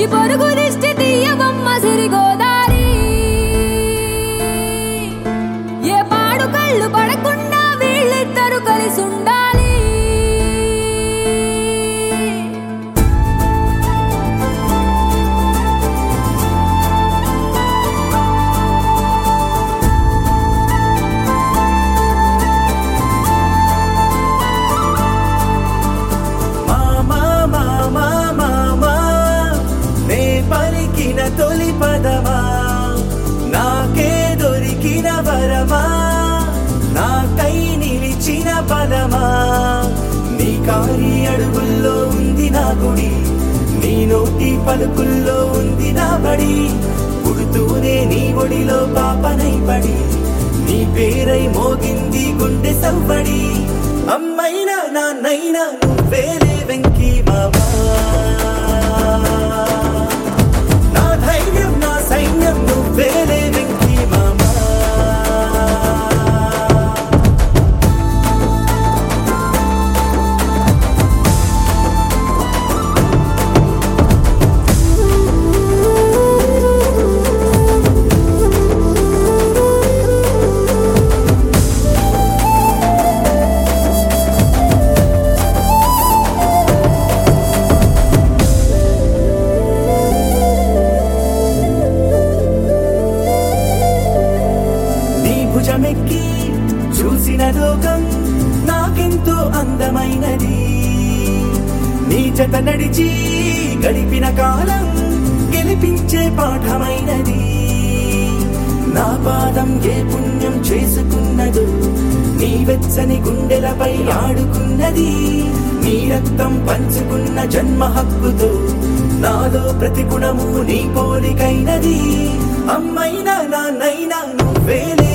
పొరుగు దిష్టి తీయవమ్మ సిరిగోదారి ఏ పాడు కళ్ళు పడకుండా వీళ్ళిద్దరు కలిసి ఉండాలి మామా మామా మామా నే పలికిన తొలి పదమా నాకే దొరికిన వరమా నాకై నిలిచిన పదమా నీ కారి అడుగుల్లో ఉంది నా గుడి నీ నోటి పలుకుల్లో ఉంది నా బడి పుడుతూనే నీ ఒడిలో పాపనై పడి నీ పేరై మోగింది గుండె సవ్వడి అమ్మైనా నాన్నైనా నువ్వేలే వెంకీ మామా నా ధైర్యం నా సైన్యం నువ్వేలే వెంకీ మామా నీ భుజమెక్కి చూసిన లోకం నాకెంతో అందమైనది నీ జత నడిచి గడిపిన కాలం గెలిపించే పాఠమైనది నా పాదం ఏ పుణ్యం చేసుకున్నదో నీ వెచ్చని గుండెలపై ఆడుకున్నది నీ రక్తం పంచుకున్న జన్మ హక్కుతో నాలో ప్రతి గుణము నీ పోలికైనది అమ్మైనా నాన్నైనా నువ్వేలే